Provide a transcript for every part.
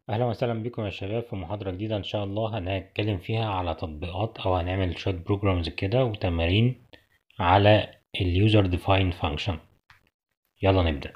أهلا وسهلا بكم يا شباب في محاضرة جديدة إن شاء الله هنتكلم فيها على تطبيقات أو هنعمل شوية بروجرامز كده وتمارين على اليوزر ديفاين فانكشن يلا نبدأ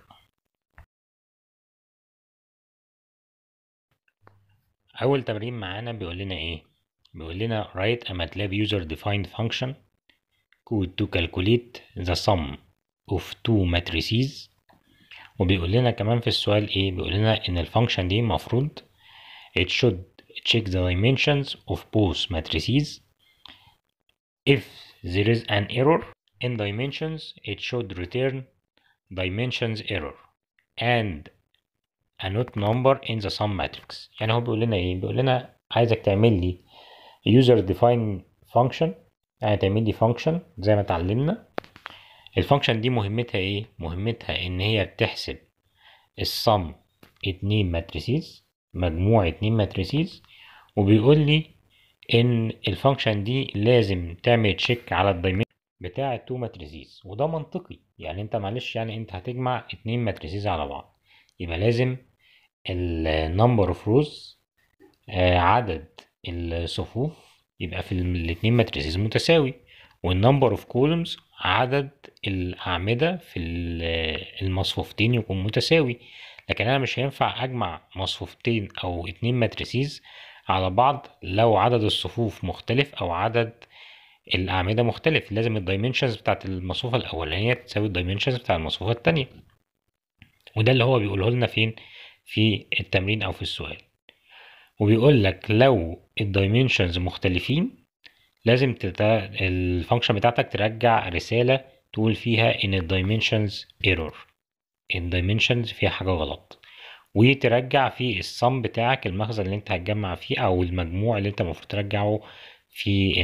أول تمرين معانا بيقول لنا إيه؟ بيقول لنا write a MATLAB user defined function code to calculate the sum of two matrices وبيقول لنا كمان في السؤال ايه بيقول لنا ان الفانكشن دي مفروض it should check the dimensions of both matrices if there is an error in dimensions it should return dimensions error and a not number in the sum matrix يعني هو بيقول لنا ايه بيقول لنا عايزك تعمل لي user define function يعني تعمل لي function زي ما اتعلمنا الفانكشن دي مهمتها ايه مهمتها ان هي بتحسب الصم اتنين ماتريسيز مجموع اتنين ماتريسيز وبيقول لي ان الفانكشن دي لازم تعمل تشيك على الدايمنشن بتاع التو ماتريسيز وده منطقي يعني انت معلش يعني انت هتجمع اتنين ماتريسيز على بعض يبقى لازم النمبر اوف روز عدد الصفوف يبقى في الاتنين ماتريسيز متساوي والنمبر اوف كولومز عدد الأعمدة في المصفوفتين يكون متساوي لكن أنا مش هينفع أجمع مصفوفتين أو اتنين ماتريسيز على بعض لو عدد الصفوف مختلف أو عدد الأعمدة مختلف لازم الدايمنشنز بتاعت المصفوفة الأولانية تساوي الدايمنشنز بتاع المصفوفة التانية وده اللي هو بيقوله لنا فين في التمرين أو في السؤال وبيقول لك لو الدايمنشنز مختلفين لازم تتا... الفانكشن بتاعتك ترجع رسالة تقول فيها ان الدايمنشنز ايرور الدايمنشنز فيها حاجة غلط وترجع في الصم بتاعك المخزن اللي انت هتجمع فيه او المجموع اللي انت المفروض ترجعه في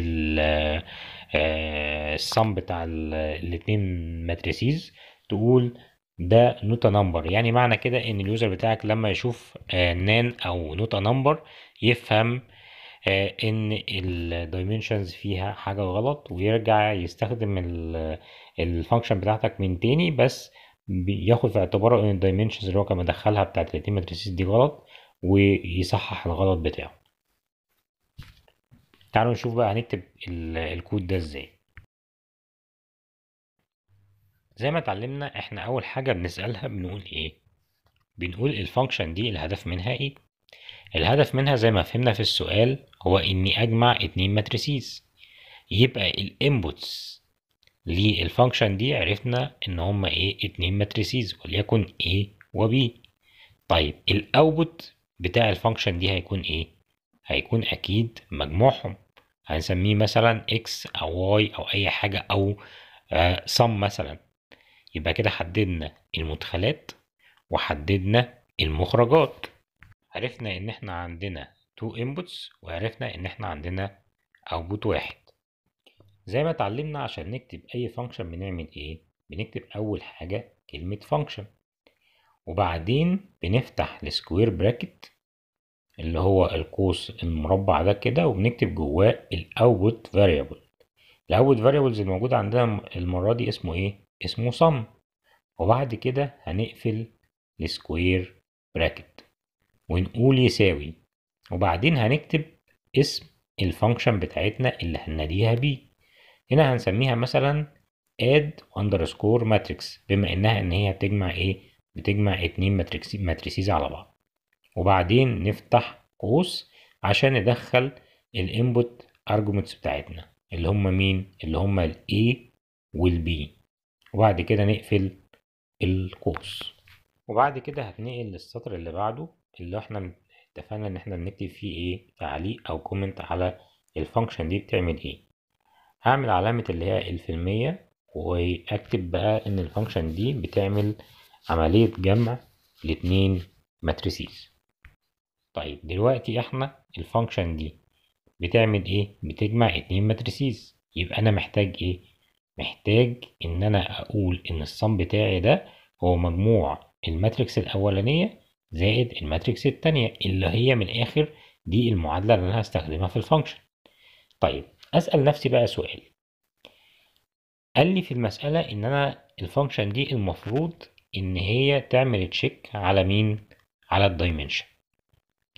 الصم بتاع الاتنين ماتريسيز تقول ده نوتا نمبر يعني معنى كده ان اليوزر بتاعك لما يشوف نان او نوتا نمبر يفهم ان الدايمنشنز فيها حاجه غلط ويرجع يستخدم الفانكشن بتاعتك من تاني بس بياخد في اعتباره ان الدايمنشنز اللي هو كان مدخلها بتاعت الاتنين ماتريسيز دي غلط ويصحح الغلط بتاعه تعالوا نشوف بقى هنكتب الكود ده ازاي زي ما اتعلمنا احنا اول حاجه بنسالها بنقول ايه بنقول الفانكشن دي الهدف منها ايه الهدف منها زي ما فهمنا في السؤال هو اني اجمع اتنين ماتريسيز يبقى الانبوتس للفانكشن دي عرفنا ان هما ايه اتنين ماتريسيز وليكن A و B طيب الاوتبوت بتاع الفانكشن دي هيكون ايه هيكون اكيد مجموعهم هنسميه مثلا x او y او اي حاجة او آه sum مثلا يبقى كده حددنا المدخلات وحددنا المخرجات عرفنا ان احنا عندنا تو inputs وعرفنا ان احنا عندنا output واحد زي ما اتعلمنا عشان نكتب اي فانكشن بنعمل ايه بنكتب اول حاجة كلمة فانكشن وبعدين بنفتح السكوير براكت اللي هو القوس المربع ده كده وبنكتب جواه الاوتبوت فاريبل الاوتبوت فاريبلز الموجود عندنا المرة دي اسمه ايه اسمه sum وبعد كده هنقفل السكوير براكت ونقول يساوي وبعدين هنكتب اسم الفانكشن بتاعتنا اللي هنناديها بيه هنا هنسميها مثلا add underscore matrix بما انها ان هي بتجمع ايه بتجمع اتنين ماتريسيز على بعض وبعدين نفتح قوس عشان ندخل الانبوت arguments بتاعتنا اللي هم مين اللي هم ال A وال B وبعد كده نقفل القوس وبعد كده هتنقل للسطر اللي بعده اللي احنا اتفقنا ان احنا بنكتب فيه ايه تعليق او كومنت على الفانكشن دي بتعمل ايه هعمل علامة اللي هي الفيلمية واكتب بقى ان الفانكشن دي بتعمل عملية جمع الاتنين ماتريسيز طيب دلوقتي احنا الفانكشن دي بتعمل ايه بتجمع اتنين ماتريسيز يبقى انا محتاج ايه محتاج ان انا اقول ان الصم بتاعي ده هو مجموع الماتريكس الاولانية زائد الماتريكس التانية اللي هي من الآخر دي المعادلة اللي أنا هستخدمها في الفانكشن طيب أسأل نفسي بقى سؤال قال لي في المسألة إن أنا الفانكشن دي المفروض إن هي تعمل تشيك على مين على الدايمنشن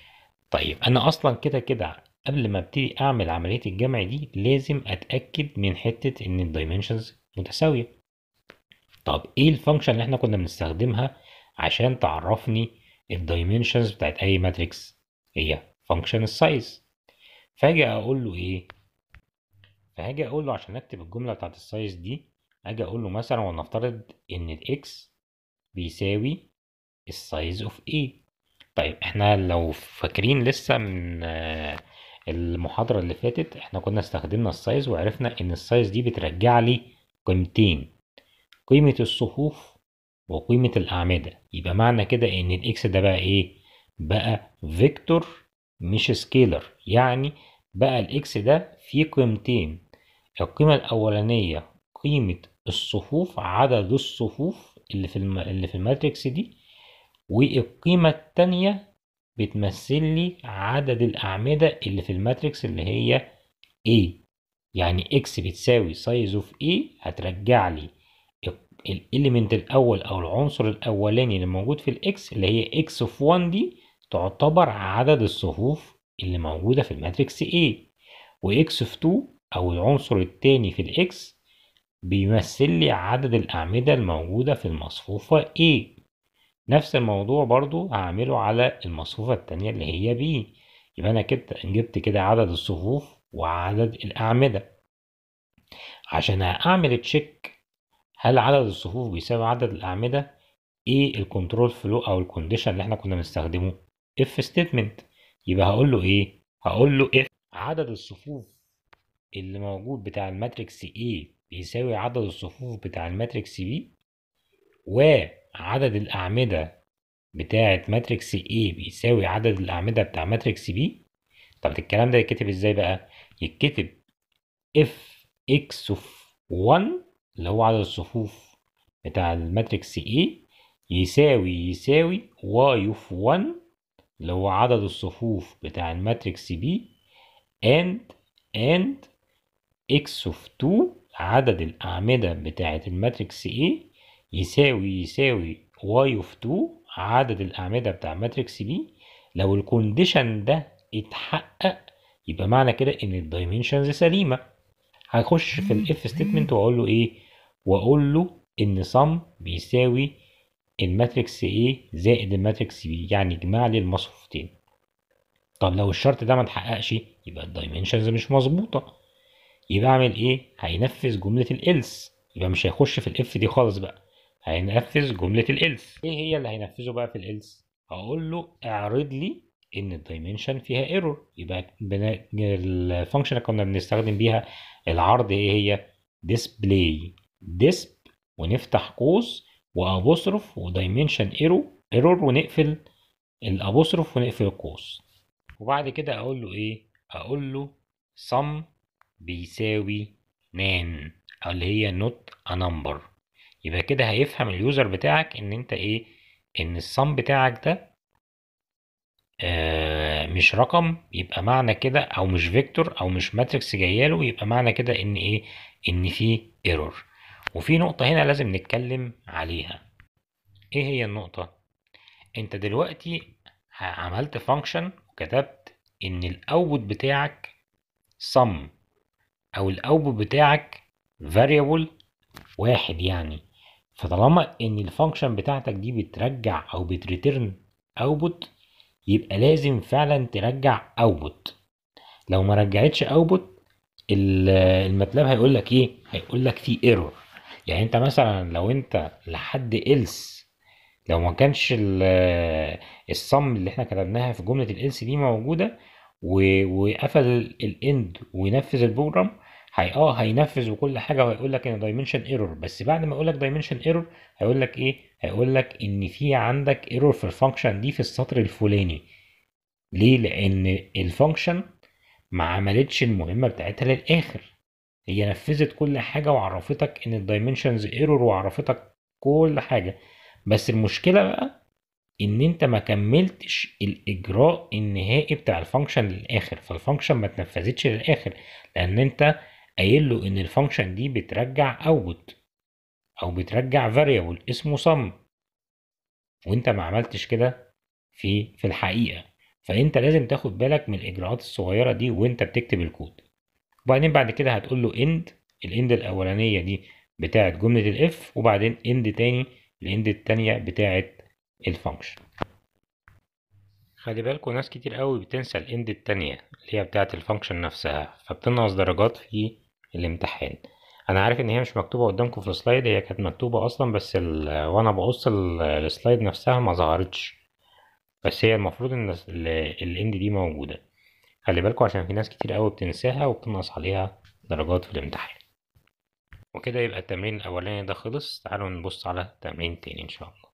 طيب انا اصلا كده كده قبل ما ابتدي اعمل عمليه الجمع دي لازم اتاكد من حته ان الدايمنشنز متساويه طب ايه الفانكشن اللي احنا كنا بنستخدمها عشان تعرفني الدايمنشنز بتاعت اي ماتريكس هي فانكشن السايز فاجي اقول له ايه فهاجي اقول له عشان اكتب الجمله بتاعت السايز دي اجي اقول له مثلا ولنفترض ان الاكس بيساوي السايز اوف ايه طيب احنا لو فاكرين لسه من آه، المحاضرة اللي فاتت احنا كنا استخدمنا السايز وعرفنا ان السايز دي بترجع لي قيمتين قيمة الصفوف وقيمة الأعمدة يبقى معنى كده ان الاكس ده بقى ايه بقى فيكتور مش سكيلر يعني بقى الاكس ده فيه قيمتين القيمة الأولانية قيمة الصفوف عدد الصفوف اللي في الم... اللي في الماتريكس دي والقيمة التانية بتمثل لي عدد الأعمدة اللي في الماتريكس اللي هي A يعني X بتساوي size of A هترجع لي الإليمنت الأول أو العنصر الأولاني اللي موجود في الإكس اللي هي X of 1 دي تعتبر عدد الصفوف اللي موجودة في الماتريكس A و X of 2 أو العنصر التاني في الإكس بيمثل لي عدد الأعمدة الموجودة في المصفوفة A نفس الموضوع برضو هعمله على المصفوفة التانية اللي هي B يبقى أنا كده جبت كده عدد الصفوف وعدد الأعمدة عشان أعمل تشيك هل عدد الصفوف بيساوي عدد الأعمدة ايه الكنترول فلو او الكونديشن اللي احنا كنا بنستخدمه اف ستيتمنت يبقى هقول له ايه هقول له اف عدد الصفوف اللي موجود بتاع الماتريكس A بيساوي عدد الصفوف بتاع الماتريكس B وعدد الأعمدة بتاعة ماتريكس A بيساوي عدد الأعمدة بتاع ماتريكس B طب الكلام ده يتكتب ازاي بقى؟ يتكتب اف اكس اوف 1 اللي هو عدد الصفوف بتاع الماتريكس A يساوي يساوي y اوف 1 اللي هو عدد الصفوف بتاع الماتريكس B and and x of 2 عدد الأعمدة بتاعة الماتريكس A يساوي يساوي y of 2 عدد الأعمدة بتاع ماتريكس B لو الكونديشن ده اتحقق يبقى معنى كده إن الدايمنشنز سليمة هخش في الاف ستيتمنت واقول له ايه واقول له ان sum بيساوي الماتريكس A زائد الماتريكس B يعني اجمع لي المصفوفتين طب لو الشرط ده ما اتحققش يبقى الدايمنشنز مش مظبوطه يبقى اعمل ايه هينفذ جمله الالس يبقى مش هيخش في الاف دي خالص بقى هينفذ جمله الالس ايه هي اللي هينفذه بقى في الالس هقول له اعرض لي ان الدايمنشن فيها ايرور يبقى بنا... الفانكشن اللي كنا بنستخدم بيها العرض ايه هي display disp ونفتح قوس وابوستروف ودايمنشن ايرور ايرور ونقفل الابوستروف ونقفل القوس وبعد كده اقول له ايه اقول له sum بيساوي نان او اللي هي not a number يبقى كده هيفهم اليوزر بتاعك ان انت ايه ان الصم بتاعك ده آه مش رقم يبقى معنى كده او مش فيكتور او مش ماتريكس جاياله يبقى معنى كده ان ايه ان في ايرور وفي نقطة هنا لازم نتكلم عليها ايه هي النقطة انت دلوقتي عملت فانكشن وكتبت ان الاوت بتاعك sum او الاوتبوت بتاعك variable واحد يعني فطالما ان الفانكشن بتاعتك دي بترجع او بتريترن اوتبوت يبقى لازم فعلا ترجع اوتبوت لو ما رجعتش اوتبوت الماتلاب هيقول لك ايه هيقول لك في ايرور يعني انت مثلا لو انت لحد else لو ما كانش الصم اللي احنا كتبناها في جمله الالس دي موجوده وقفل الاند وينفذ البروجرام هي اه هينفذ وكل حاجه وهيقول لك ان دايمنشن ايرور بس بعد ما يقول لك دايمنشن ايرور هيقول لك ايه هيقول لك ان في عندك ايرور في الفانكشن دي في السطر الفلاني ليه لان الفانكشن ما عملتش المهمه بتاعتها للاخر هي نفذت كل حاجه وعرفتك ان الدايمنشنز ايرور وعرفتك كل حاجه بس المشكله بقى ان انت ما كملتش الاجراء النهائي بتاع الفانكشن للاخر فالفانكشن ما اتنفذتش للاخر لان انت قايل له ان الفانكشن دي بترجع اوت او بترجع variable اسمه sum وانت ما عملتش كده في في الحقيقه فانت لازم تاخد بالك من الاجراءات الصغيره دي وانت بتكتب الكود وبعدين بعد كده هتقول له اند الاند الاولانيه دي بتاعه جمله الاف وبعدين اند تاني الاند التانيه بتاعه الفانكشن خلي بالكوا ناس كتير قوي بتنسى الاند التانية اللي هي بتاعه الفانكشن نفسها فبتنقص درجات في الامتحان انا عارف ان هي مش مكتوبه قدامكم في السلايد هي كانت مكتوبه اصلا بس ال... وانا بقص ال- السلايد نفسها ما ظهرتش بس هي المفروض ان الاند دي موجوده خلي بالكوا عشان في ناس كتير قوي بتنساها وبتنقص عليها درجات في الامتحان وكده يبقى التمرين الاولاني ده خلص تعالوا نبص على تمرين تاني ان شاء الله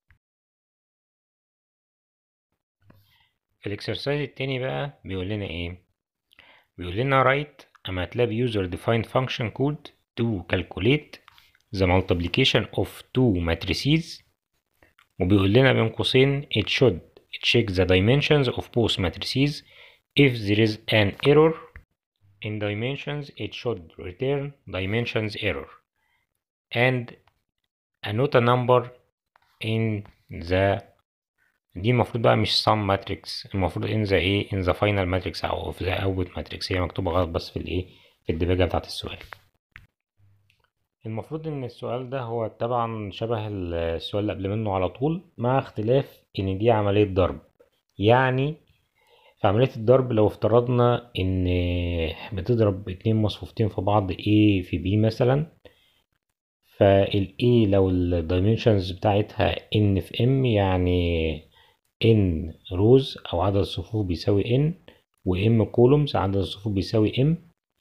في الاكسرسايز التاني بقى بيقول لنا ايه بيقول لنا write a MATLAB user defined function code to calculate the multiplication of two matrices وبيقول لنا بين قوسين it should check the dimensions of both matrices if there is an error in dimensions it should return dimensions error and annotate a number in the دي المفروض بقى مش sum matrix المفروض in the ايه in the final matrix او في the output matrix هي مكتوبة غلط بس في الايه في الدباجة بتاعت السؤال المفروض ان السؤال ده هو طبعا شبه السؤال اللي قبل منه على طول مع اختلاف ان دي عملية ضرب يعني في عملية الضرب لو افترضنا ان بتضرب اتنين مصفوفتين في بعض A في B مثلا فال A لو ال dimensions بتاعتها N في M يعني N روز أو عدد الصفوف بيساوي N و M columns عدد الصفوف بيساوي M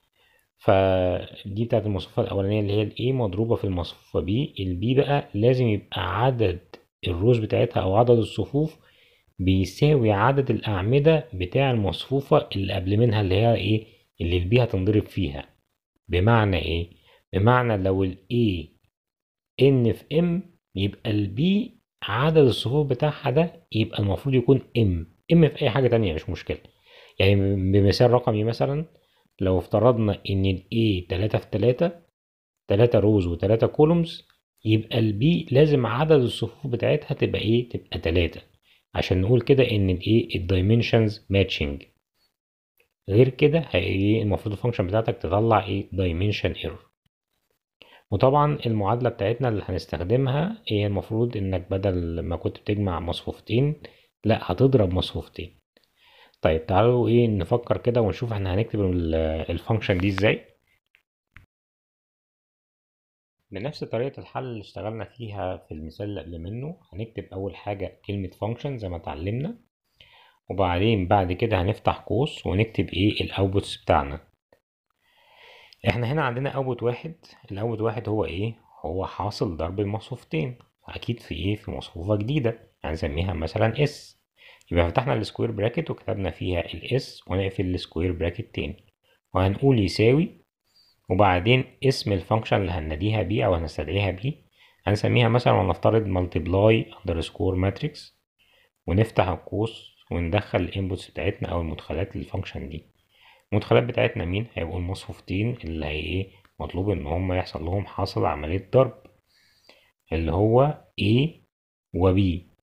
فدي بتاعت المصفوفة الأولانية اللي هي ال A مضروبة في المصفوفة B ال B بقى لازم يبقى عدد الروز بتاعتها أو عدد الصفوف بيساوي عدد الأعمدة بتاع المصفوفة اللي قبل منها اللي هي إيه اللي ال B هتنضرب فيها بمعنى إيه؟ بمعنى لو ال A N في M يبقى ال B عدد الصفوف بتاعها ده يبقى المفروض يكون M M في أي حاجة تانية مش مشكلة يعني بمثال رقمي مثلا لو افترضنا إن ال A تلاتة في تلاتة تلاتة روز وتلاتة كولومز يبقى ال B لازم عدد الصفوف بتاعتها تبقى إيه؟ تبقى تلاتة عشان نقول كده ان الايه الدايمنشنز ماتشنج غير كده هي المفروض الفانكشن بتاعتك تطلع ايه دايمنشن ايرور وطبعا المعادله بتاعتنا اللي هنستخدمها هي المفروض انك بدل ما كنت بتجمع مصفوفتين لا هتضرب مصفوفتين طيب تعالوا ايه نفكر كده ونشوف احنا هنكتب الفانكشن دي ازاي بنفس طريقة الحل اللي اشتغلنا فيها في المثال اللي قبل منه هنكتب أول حاجة كلمة function زي ما اتعلمنا وبعدين بعد كده هنفتح قوس ونكتب ايه الاوتبوتس بتاعنا احنا هنا عندنا اوتبوت واحد الاوتبوت واحد هو ايه هو حاصل ضرب المصفوفتين اكيد في ايه في مصفوفة جديدة هنسميها مثلا اس يبقى فتحنا السكوير براكت وكتبنا فيها الاس ونقفل السكوير براكت تاني وهنقول يساوي وبعدين اسم الفانكشن اللي هنناديها بيه او هنستدعيها بيه هنسميها مثلا ونفترض multiply underscore matrix ونفتح القوس وندخل الانبوتس بتاعتنا او المدخلات للفانكشن دي المدخلات بتاعتنا مين هيبقوا المصفوفتين اللي هي ايه مطلوب ان هم يحصل لهم حاصل عملية ضرب اللي هو A و B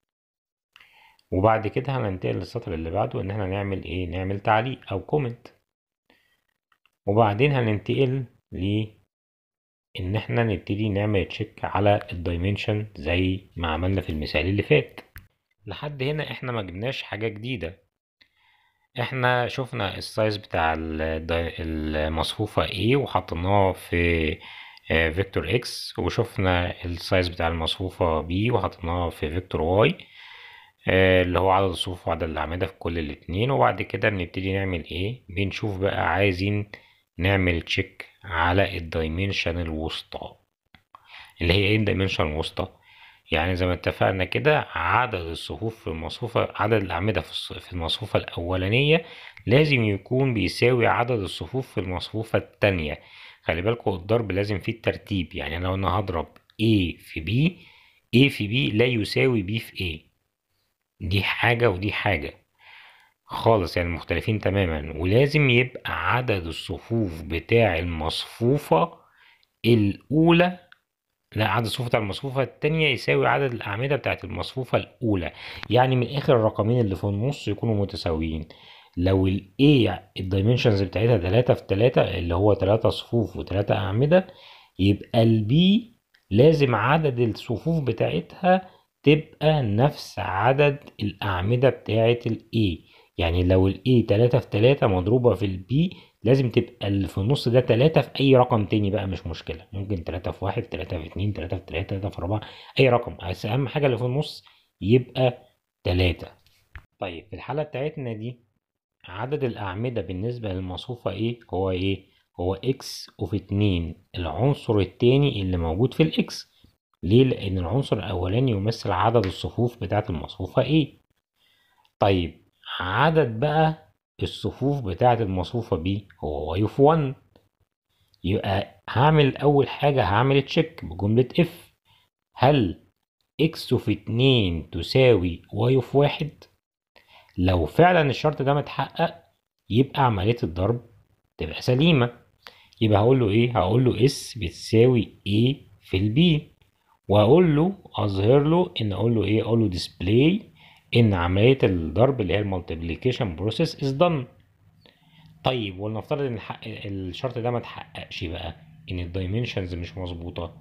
وبعد كده هننتقل للسطر اللي بعده ان احنا نعمل ايه نعمل تعليق او كومنت وبعدين هننتقل ل ان احنا نبتدي نعمل تشيك على الدايمنشن زي ما عملنا في المثال اللي فات لحد هنا احنا ما جبناش حاجة جديدة احنا شفنا السايز بتاع المصفوفة A وحطيناه في فيكتور X وشفنا السايز بتاع المصفوفة B وحطيناه في فيكتور Y اللي هو عدد الصفوف وعدد الأعمدة في كل الاتنين وبعد كده بنبتدي نعمل ايه بنشوف بقى عايزين نعمل تشيك على الدايمنشن الوسطى اللي هي ايه الدايمنشن الوسطى يعني زي ما اتفقنا كده عدد الصفوف في المصفوفة عدد الأعمدة في المصفوفة الأولانية لازم يكون بيساوي عدد الصفوف في المصفوفة التانية خلي بالكوا الضرب لازم فيه الترتيب يعني لو أنا هضرب A في B A في B لا يساوي B في A دي حاجة ودي حاجة خالص يعني مختلفين تماما ولازم يبقى عدد الصفوف بتاع المصفوفة الأولى لا عدد الصفوف بتاع المصفوفة التانية يساوي عدد الأعمدة بتاعت المصفوفة الأولى يعني من آخر الرقمين اللي في النص يكونوا متساويين لو ال A الدايمنشنز بتاعتها تلاتة في تلاتة اللي هو تلاتة صفوف وتلاتة أعمدة يبقى ال B لازم عدد الصفوف بتاعتها تبقى نفس عدد الأعمدة بتاعت ال A يعني لو ال A تلاتة في تلاتة مضروبة في ال B لازم تبقى اللي في النص ده تلاتة في أي رقم تاني بقى مش مشكلة ممكن تلاتة في واحد تلاتة في اتنين تلاتة في تلاتة تلاتة في أربعة أي رقم بس أهم حاجة اللي في النص يبقى تلاتة طيب في الحالة بتاعتنا دي عدد الأعمدة بالنسبة للمصفوفة إيه هو إيه هو إكس أوف اتنين العنصر التاني اللي موجود في الإكس ليه لأن العنصر الأولاني يمثل عدد الصفوف بتاعة المصفوفة إيه طيب عدد بقى الصفوف بتاعة المصفوفة بي هو واي اوف 1 يبقى هعمل أول حاجة هعمل تشيك بجملة اف هل اكس اوف اتنين تساوي واي اوف واحد لو فعلا الشرط ده متحقق يبقى عملية الضرب تبقى سليمة يبقى هقول له ايه هقول له اس بتساوي ايه في البي وهقول له اظهر له ان اقول له ايه اقول له ديسبلاي ان عمليه الضرب اللي هي المالتيبليكيشن بروسيس از دون طيب ولنفترض ان الحق الشرط ده ما اتحققش بقى ان الدايمنشنز مش مظبوطه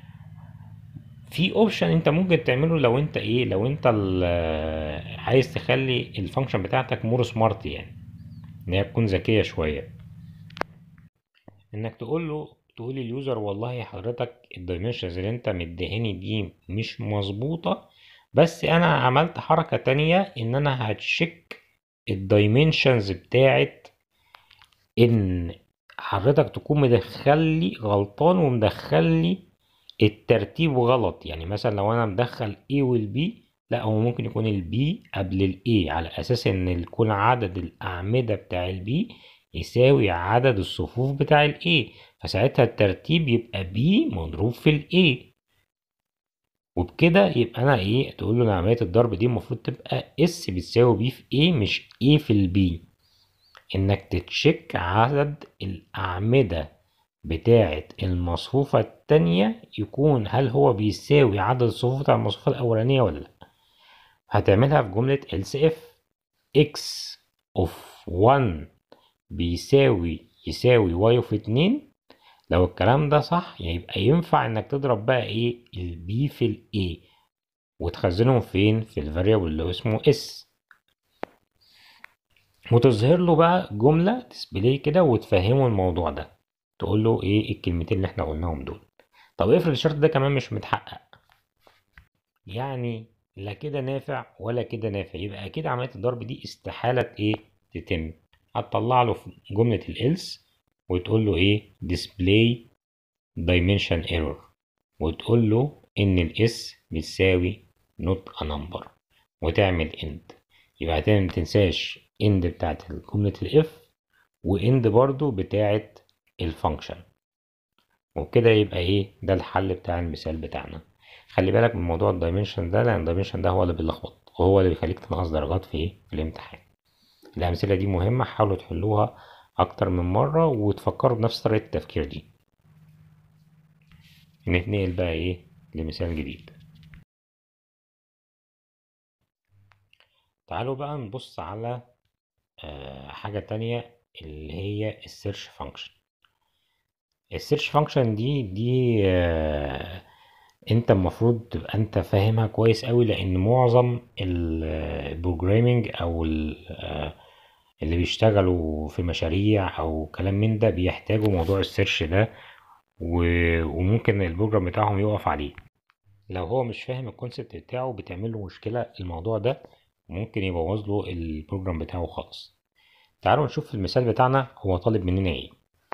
في اوبشن انت ممكن تعمله لو انت ايه لو انت عايز تخلي الفانكشن بتاعتك مور سمارت يعني ان هي تكون ذكيه شويه انك تقول له تقول لليوزر والله حضرتك الدايمنشنز اللي انت مديهاني دي مش مظبوطه بس انا عملت حركة تانية ان انا هتشيك الدايمنشنز بتاعت ان حضرتك تكون مدخلي غلطان ومدخلي الترتيب غلط يعني مثلا لو انا مدخل A والبي لا هو ممكن يكون البي قبل الاي على اساس ان يكون عدد الاعمدة بتاع البي يساوي عدد الصفوف بتاع الاي فساعتها الترتيب يبقى بي مضروب في الاي وبكده يبقى انا ايه تقول له ان عمليه الضرب دي المفروض تبقى اس بتساوي بي في ايه مش ايه في البي انك تتشيك عدد الاعمده بتاعه المصفوفه التانية يكون هل هو بيساوي عدد الصفوف بتاع المصفوفه الاولانيه ولا لا هتعملها في جمله else if x of 1 بيساوي يساوي y of 2 لو الكلام ده صح يبقى ينفع انك تضرب بقى ايه البي في الاي وتخزنهم فين في الفاريبل اللي هو اسمه اس وتظهر له بقى جملة ديسبلاي كده وتفهمه الموضوع ده تقول له ايه الكلمتين اللي احنا قلناهم دول طب افرض الشرط ده كمان مش متحقق يعني لا كده نافع ولا كده نافع يبقى اكيد عملية الضرب دي استحالة ايه تتم هتطلع له في جملة الإلس وتقول له ايه display dimension error وتقول له ان الاس بتساوي not a number وتعمل end يبقى هتعمل متنساش end بتاعت جملة الاف واند برضو بتاعت الفانكشن وبكده يبقى ايه ده الحل بتاع المثال بتاعنا خلي بالك من موضوع الدايمنشن ده لان الدايمنشن ده هو اللي بيلخبط وهو اللي بيخليك تنقص درجات في ايه في الامتحان الامثله دي مهمه حاولوا تحلوها اكتر من مرة وتفكروا بنفس طريقة التفكير دي نتنقل بقى ايه لمثال جديد تعالوا بقى نبص على آه حاجة تانية اللي هي السيرش فانكشن السيرش فانكشن دي دي آه انت المفروض تبقى انت فاهمها كويس قوي لان معظم البروجرامينج او آه اللي بيشتغلوا في مشاريع او كلام من ده بيحتاجوا موضوع السيرش ده وممكن البروجرام بتاعهم يقف عليه لو هو مش فاهم الكونسبت بتاعه بتعمل له مشكلة الموضوع ده ممكن يبوظ له البروجرام بتاعه خالص تعالوا نشوف المثال بتاعنا هو طالب مننا ايه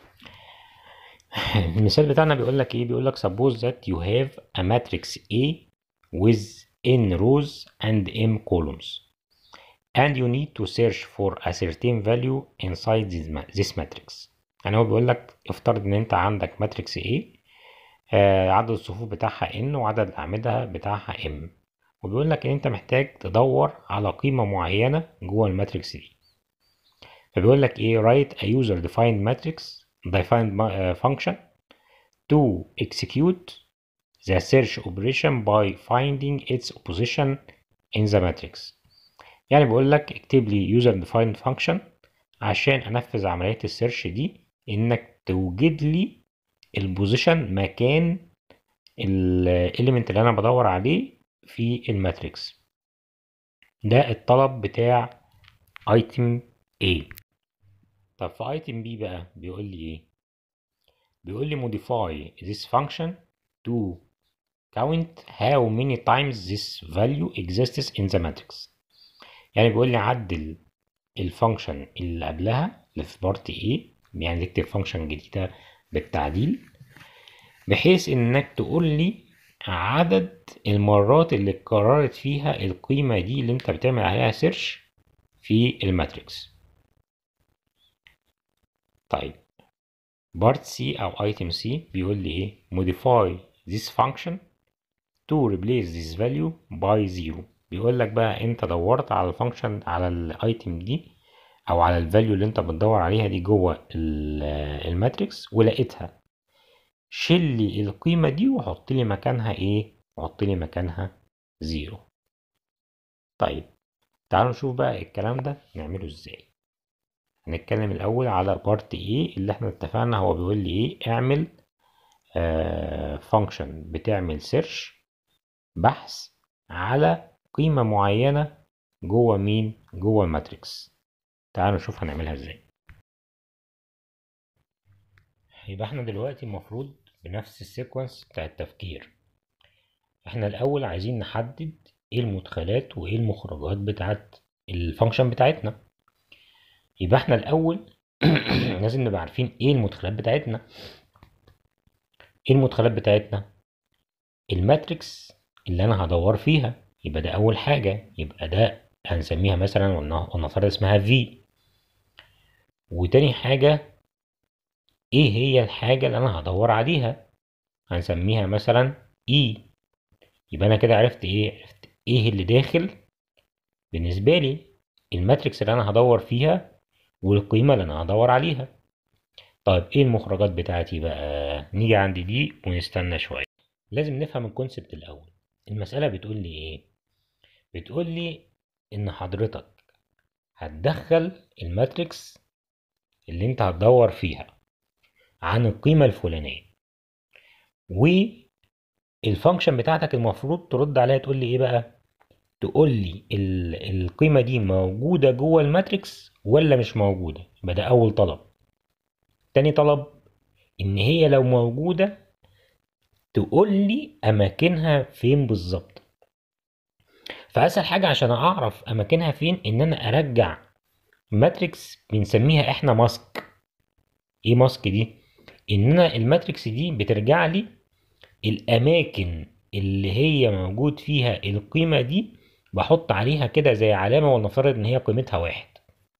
المثال بتاعنا بيقول لك ايه بيقول لك suppose that you have a matrix A with n rows and m columns and you need to search for a certain value inside this, this matrix يعني هو بيقول لك افترض ان انت عندك ماتريكس A آه عدد الصفوف بتاعها n وعدد الاعمدة بتاعها m وبيقول لك ان انت محتاج تدور على قيمة معينة جوه الماتريكس دي فبيقول لك ايه write a user defined matrix defined function to execute the search operation by finding its position in the matrix يعني بيقول لك اكتب لي user defined function عشان انفذ عملية السيرش دي انك توجد لي البوزيشن مكان الاليمنت اللي انا بدور عليه في الماتريكس ده الطلب بتاع ايتم A طب في ايتم B بقى بيقول لي ايه بيقول لي modify this function to count how many times this value exists in the matrix يعني بيقول لي عدل الفانكشن اللي قبلها اللي في بارت A يعني تكتب فانكشن جديدة بالتعديل بحيث انك تقول لي عدد المرات اللي اتكررت فيها القيمة دي اللي انت بتعمل عليها سيرش في الماتريكس طيب بارت سي او ايتم سي بيقول لي ايه modify this function to replace this value by zero بيقول لك بقى انت دورت على الفانكشن على الايتم دي او على الفاليو اللي انت بتدور عليها دي جوه الماتريكس ولقيتها شيل لي القيمة دي وحط لي مكانها ايه وحط لي مكانها زيرو طيب تعالوا نشوف بقى الكلام ده نعمله ازاي هنتكلم الاول على بارت ايه اللي احنا اتفقنا هو بيقول لي ايه اعمل فانكشن آه بتعمل سيرش بحث على قيمة معينة جوه مين جوه الماتريكس تعالوا نشوف هنعملها ازاي يبقى احنا دلوقتي المفروض بنفس السيكونس بتاع التفكير احنا الاول عايزين نحدد ايه المدخلات وايه المخرجات بتاعت الفانكشن بتاعتنا يبقى احنا الاول لازم نبقى عارفين ايه المدخلات بتاعتنا ايه المدخلات بتاعتنا الماتريكس اللي انا هدور فيها يبقى ده اول حاجة يبقى ده هنسميها مثلا ونفترض اسمها في وتاني حاجة ايه هي الحاجة اللي انا هدور عليها هنسميها مثلا اي يبقى انا كده عرفت ايه عرفت ايه اللي داخل بالنسبة لي الماتريكس اللي انا هدور فيها والقيمة اللي انا هدور عليها طيب ايه المخرجات بتاعتي بقى نيجي عند دي ونستنى شوية لازم نفهم الكونسبت الاول المسألة بتقول لي ايه بتقول لي ان حضرتك هتدخل الماتريكس اللي انت هتدور فيها عن القيمة الفلانية والفانكشن بتاعتك المفروض ترد عليها تقول لي ايه بقى تقول لي القيمة دي موجودة جوه الماتريكس ولا مش موجودة يبقى ده أول طلب تاني طلب إن هي لو موجودة تقول لي أماكنها فين بالظبط فأسهل حاجة عشان أعرف أماكنها فين إن أنا أرجع ماتريكس بنسميها إحنا ماسك إيه ماسك دي؟ إن أنا الماتريكس دي بترجع لي الأماكن اللي هي موجود فيها القيمة دي بحط عليها كده زي علامة ولنفترض إن هي قيمتها واحد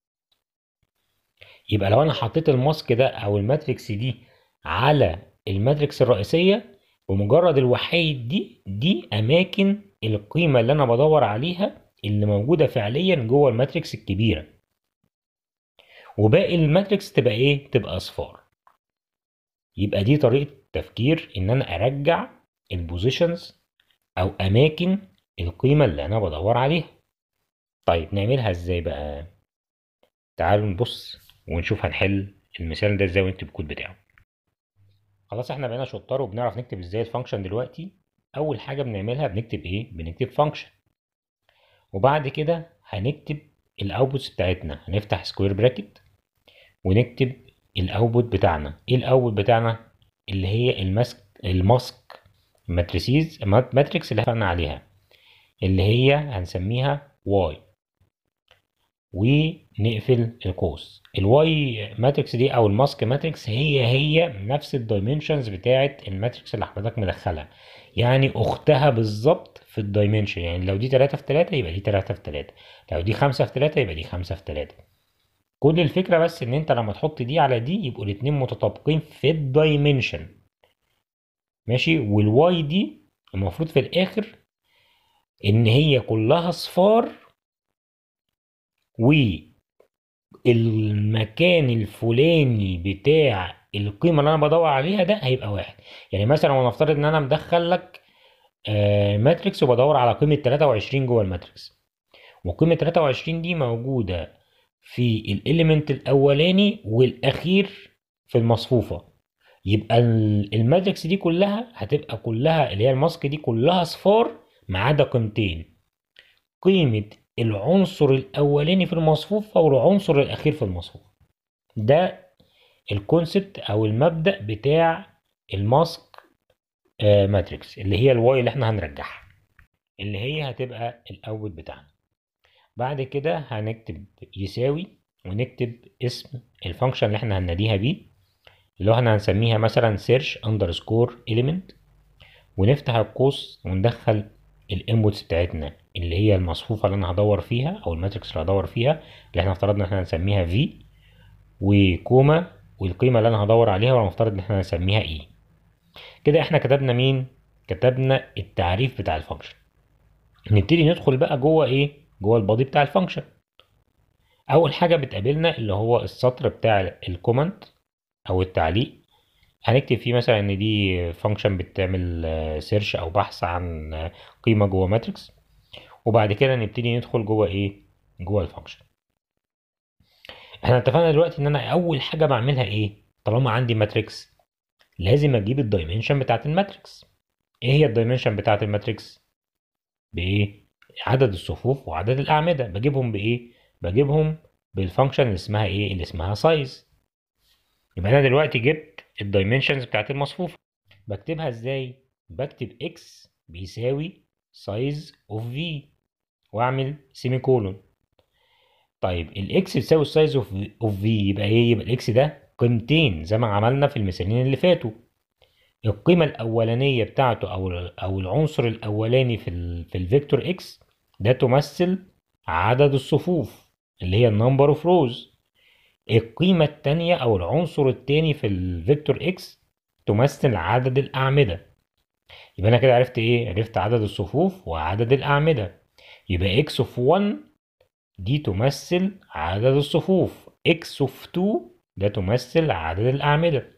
يبقى لو أنا حطيت الماسك ده أو الماتريكس دي على الماتريكس الرئيسية بمجرد الوحيد دي دي أماكن القيمة اللي أنا بدور عليها اللي موجودة فعليا جوه الماتريكس الكبيرة وباقي الماتريكس تبقى إيه؟ تبقى أصفار يبقى دي طريقة تفكير إن أنا أرجع البوزيشنز أو أماكن القيمة اللي أنا بدور عليها طيب نعملها إزاي بقى؟ تعالوا نبص ونشوف هنحل المثال ده إزاي ونكتب الكود بتاعه خلاص احنا بقينا شطار وبنعرف نكتب ازاي الفانكشن دلوقتي اول حاجه بنعملها بنكتب ايه بنكتب فانكشن وبعد كده هنكتب الاوتبوتس بتاعتنا هنفتح سكوير براكت ونكتب الاوتبوت بتاعنا ايه الاوتبوت بتاعنا اللي هي الماسك الماسك ماتريسيز ماتريكس اللي اتفقنا عليها اللي هي هنسميها واي ونقفل القوس الواي ماتريكس دي او الماسك ماتريكس هي هي نفس الدايمنشنز بتاعه الماتريكس اللي حضرتك مدخلها يعني اختها بالظبط في الدايمنشن يعني لو دي 3 في 3 يبقى دي 3 في 3 لو دي 5 في 3 يبقى دي 5 في 3 كل الفكره بس ان انت لما تحط دي على دي يبقوا الاتنين متطابقين في الدايمنشن ماشي والواي دي المفروض في الاخر ان هي كلها اصفار والمكان الفلاني بتاع القيمه اللي انا بدور عليها ده هيبقى واحد يعني مثلا ونفترض ان انا مدخل لك آه، ماتريكس وبدور على قيمه 23 جوه الماتريكس وقيمه 23 دي موجوده في الاليمنت الاولاني والاخير في المصفوفه يبقى ال- الماتريكس دي كلها هتبقى كلها اللي هي الماسك دي كلها صفار ما عدا قيمتين قيمه العنصر الاولاني في المصفوفه والعنصر الاخير في المصفوفه ده الكونسبت او المبدا بتاع الماسك آه، ماتريكس اللي هي الواي اللي احنا هنرجعها اللي هي هتبقى الاول بتاعنا بعد كده هنكتب يساوي ونكتب اسم الفانكشن اللي احنا هنناديها بيه اللي هو احنا هنسميها مثلا search underscore element ونفتح القوس وندخل الانبوتس بتاعتنا اللي هي المصفوفة اللي انا هدور فيها او الماتريكس اللي هدور فيها اللي احنا افترضنا ان احنا هنسميها v وكوما والقيمة اللي انا هدور عليها ونفترض ان احنا هنسميها e كده احنا كتبنا مين كتبنا التعريف بتاع الفانكشن نبتدي ندخل بقى جوه ايه جوه البادي بتاع الفانكشن اول حاجه بتقابلنا اللي هو السطر بتاع الكومنت او التعليق هنكتب فيه مثلا ان دي فانكشن بتعمل سيرش او بحث عن آه، قيمه جوه ماتريكس وبعد كده نبتدي ندخل جوه ايه جوه الفانكشن احنا اتفقنا دلوقتي ان انا اول حاجه بعملها ايه طالما عندي ماتريكس لازم اجيب الدايمنشن بتاعت الماتريكس ايه هي الدايمنشن بتاعت الماتريكس بايه عدد الصفوف وعدد الاعمده بجيبهم بايه بجيبهم بالفانكشن اللي اسمها ايه اللي اسمها سايز يبقى انا دلوقتي جبت الدايمنشنز بتاعت المصفوفه بكتبها ازاي بكتب x بيساوي size of v واعمل سيمي كولون طيب الاكس بتساوي السايز اوف اوف في يبقى ايه يبقى الاكس ده قيمتين زي ما عملنا في المثالين اللي فاتوا القيمه الاولانيه بتاعته او او العنصر الاولاني في ال في الفيكتور اكس ده تمثل عدد الصفوف اللي هي النمبر اوف روز القيمه الثانيه او العنصر الثاني في الفيكتور اكس تمثل عدد الاعمده يبقى انا كده عرفت ايه عرفت عدد الصفوف وعدد الاعمده يبقى x of 1 دي تمثل عدد الصفوف x of 2 ده تمثل عدد الأعمدة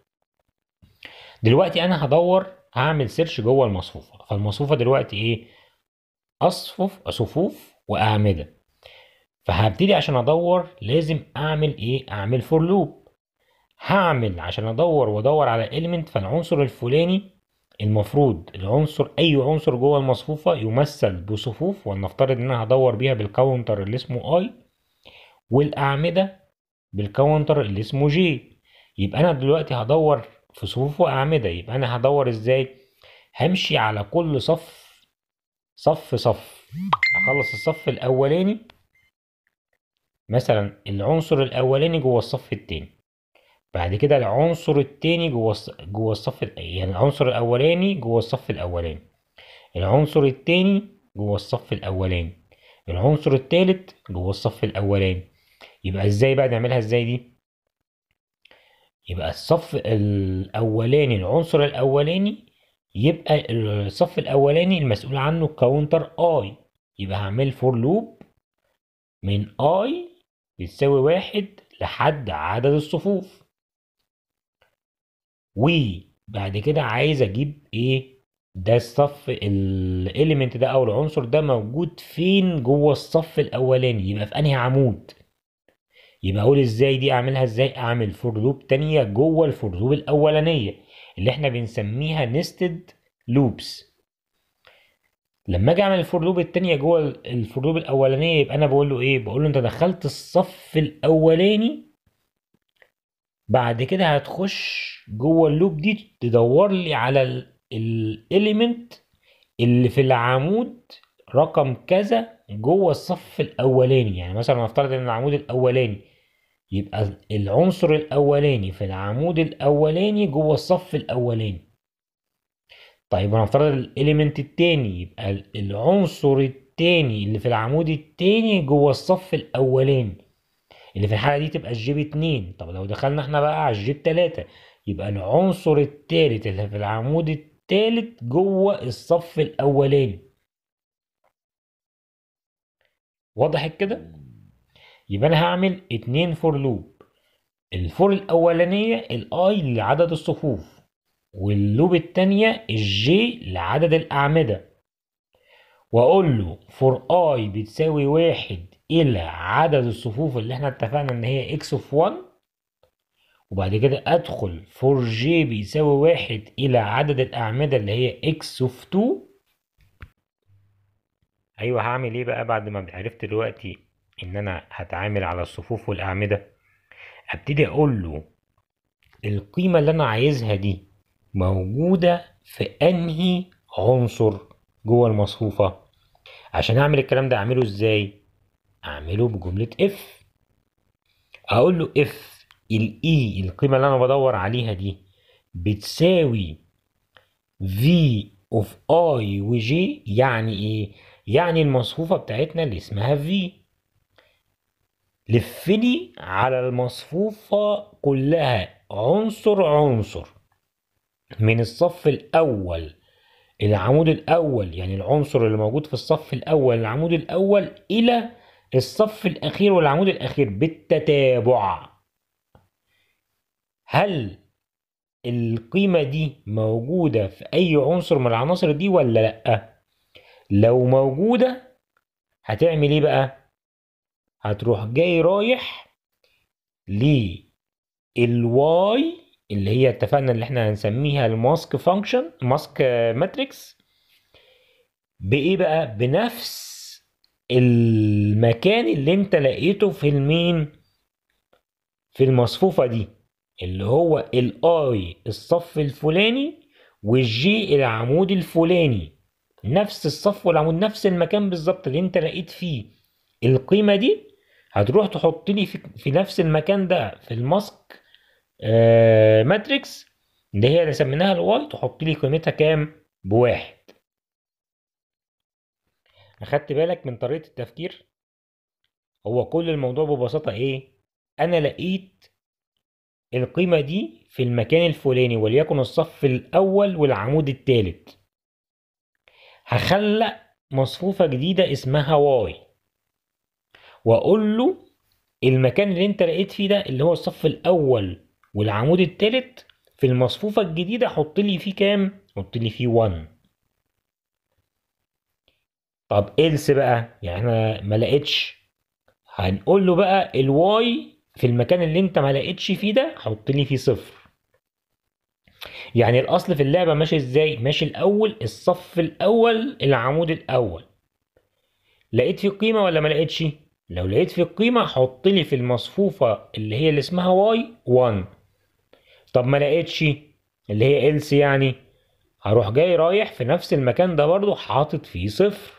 دلوقتي أنا هدور هعمل سيرش جوه المصفوفة فالمصفوفة دلوقتي إيه أصفف صفوف وأعمدة فهبتدي عشان أدور لازم أعمل إيه أعمل فور لوب هعمل عشان أدور وأدور على element فالعنصر الفلاني المفروض العنصر اي عنصر جوه المصفوفه يمثل بصفوف ولنفترض ان انا هدور بيها بالكاونتر اللي اسمه اي والاعمده بالكاونتر اللي اسمه جي يبقى انا دلوقتي هدور في صفوف واعمده يبقى انا هدور ازاي همشي على كل صف صف صف هخلص الصف الاولاني مثلا العنصر الاولاني جوه الصف التاني بعد كده العنصر التاني جوه الص- جوه الصف ال- يعني العنصر الاولاني جوه الصف الاولاني العنصر التاني جوه الصف الاولاني العنصر التالت جوه الصف الاولاني يبقى ازاي بقى نعملها ازاي دي يبقى الصف الاولاني العنصر الاولاني يبقى الصف الاولاني المسؤول عنه كاونتر اي يبقى هعمل فور لوب من اي بتساوي واحد لحد عدد الصفوف وبعد كده عايز اجيب ايه ده الصف الاليمنت ده او العنصر ده موجود فين جوه الصف الاولاني يبقى في انهي عمود يبقى اقول ازاي دي اعملها ازاي اعمل فور لوب تانية جوه الفور لوب الاولانيه اللي احنا بنسميها نستد لوبس لما اجي اعمل الفور لوب التانية جوه الفور لوب الاولانيه يبقى انا بقول له ايه بقول له انت دخلت الصف الاولاني بعد كده هتخش جوه اللوب دي تدور لي على الاليمنت اللي في العمود رقم كذا جوه الصف الاولاني يعني مثلا نفترض ان العمود الاولاني يبقى العنصر الاولاني في العمود الاولاني جوه الصف الاولاني طيب ونفترض الاليمنت التاني يبقى العنصر التاني اللي في العمود التاني جوه الصف الاولاني اللي في الحالة دي تبقى الجيب اتنين طب لو دخلنا احنا بقى على الجيب تلاتة يبقى العنصر التالت اللي في العمود التالت جوه الصف الأولاني وضحت كده؟ يبقى أنا هعمل اتنين فور لوب الفور الاولانيه الاي لعدد الصفوف واللوب التانية الجي لعدد الاعمده واقول له فور اي بتساوي واحد الى عدد الصفوف اللي احنا اتفقنا ان هي اكس اوف 1 وبعد كده ادخل فور جي بيساوي واحد الى عدد الاعمده اللي هي اكس اوف 2 ايوه هعمل ايه بقى بعد ما عرفت دلوقتي ان انا هتعامل على الصفوف والاعمده ابتدي اقول له القيمه اللي انا عايزها دي موجوده في انهي عنصر جوه المصفوفه عشان اعمل الكلام ده اعمله ازاي اعمله بجمله اف اقول له اف الاي القيمه اللي انا بدور عليها دي بتساوي في اوف اي وجي يعني ايه يعني المصفوفه بتاعتنا اللي اسمها في لفني على المصفوفه كلها عنصر عنصر من الصف الاول العمود الاول يعني العنصر اللي موجود في الصف الاول العمود الاول الى الصف الاخير والعمود الاخير بالتتابع هل القيمة دي موجودة في أي عنصر من العناصر دي ولا لأ؟ لو موجودة هتعمل إيه بقى؟ هتروح جاي رايح للواي اللي هي اتفقنا اللي احنا هنسميها الماسك فانكشن ماسك ماتريكس بايه بقى بنفس المكان اللي انت لقيته في المين في المصفوفة دي اللي هو الاي الصف الفلاني والجي العمود الفلاني نفس الصف والعمود نفس المكان بالظبط اللي انت لقيت فيه القيمة دي هتروح تحط لي في, في نفس المكان ده في الماسك آه ماتريكس اللي هي اللي سميناها الواي تحط لي قيمتها كام بواحد اخدت بالك من طريقة التفكير هو كل الموضوع ببساطة ايه انا لقيت القيمة دي في المكان الفلاني وليكن الصف الاول والعمود الثالث هخلق مصفوفة جديدة اسمها واي واقول له المكان اللي انت لقيت فيه ده اللي هو الصف الاول والعمود الثالث في المصفوفة الجديدة حط لي فيه كام حط لي فيه 1 طب إلس بقى يعني احنا ما لقيتش هنقول له بقى الواي في المكان اللي انت ما لقيتش فيه ده حط لي فيه صفر يعني الاصل في اللعبه ماشي ازاي ماشي الاول الصف الاول العمود الاول لقيت فيه قيمه ولا ما لقيتش لو لقيت فيه قيمه حط لي في المصفوفه اللي هي اللي اسمها واي 1 طب ما لقيتش اللي هي إلس يعني هروح جاي رايح في نفس المكان ده برضو حاطط فيه صفر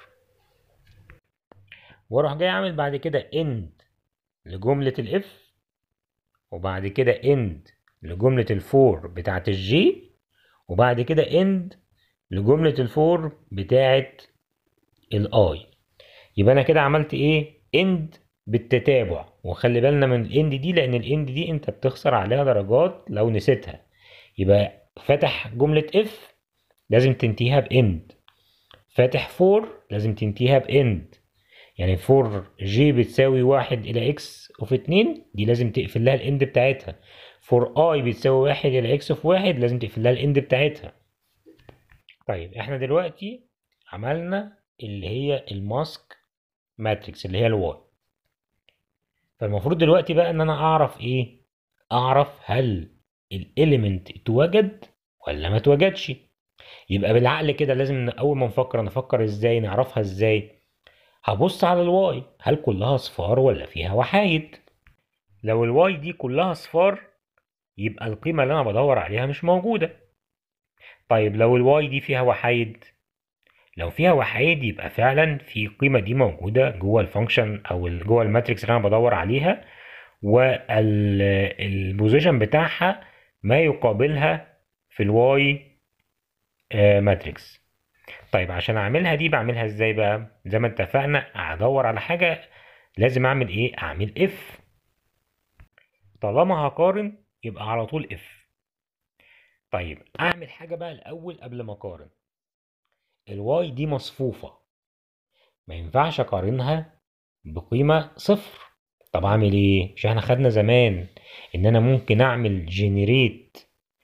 واروح جاي عامل بعد كده اند لجملة الاف وبعد كده اند لجملة الفور بتاعت الجي وبعد كده اند لجملة الفور بتاعت الاي يبقى انا كده عملت ايه اند بالتتابع وخلي بالنا من الاند دي لان الاند دي انت بتخسر عليها درجات لو نسيتها يبقى فاتح جملة اف لازم تنتهيها باند فاتح فور لازم تنتهيها باند يعني فور جي بتساوي واحد الى اكس اوف اتنين دي لازم تقفل لها الاند بتاعتها فور اي بتساوي واحد الى اكس اوف واحد لازم تقفل لها الاند بتاعتها طيب احنا دلوقتي عملنا اللي هي الماسك ماتريكس اللي هي الواي فالمفروض دلوقتي بقى ان انا اعرف ايه اعرف هل الاليمنت اتوجد ولا ما اتوجدش يبقى بالعقل كده لازم اول ما نفكر نفكر ازاي نعرفها ازاي هبص على الواي هل كلها صفار ولا فيها وحايد لو الواي دي كلها صفار يبقى القيمة اللي انا بدور عليها مش موجودة طيب لو الواي دي فيها وحايد لو فيها وحيد يبقى فعلا في قيمة دي موجودة جوه الفانكشن او جوه الماتريكس اللي انا بدور عليها والبوزيشن بتاعها ما يقابلها في الواي ماتريكس طيب عشان اعملها دي بعملها ازاي بقى زي ما اتفقنا ادور على حاجة لازم اعمل ايه اعمل اف طالما هقارن يبقى على طول اف طيب اعمل حاجة بقى الاول قبل ما اقارن الواي دي مصفوفة ما ينفعش اقارنها بقيمة صفر طب اعمل ايه مش احنا خدنا زمان ان انا ممكن اعمل جنريت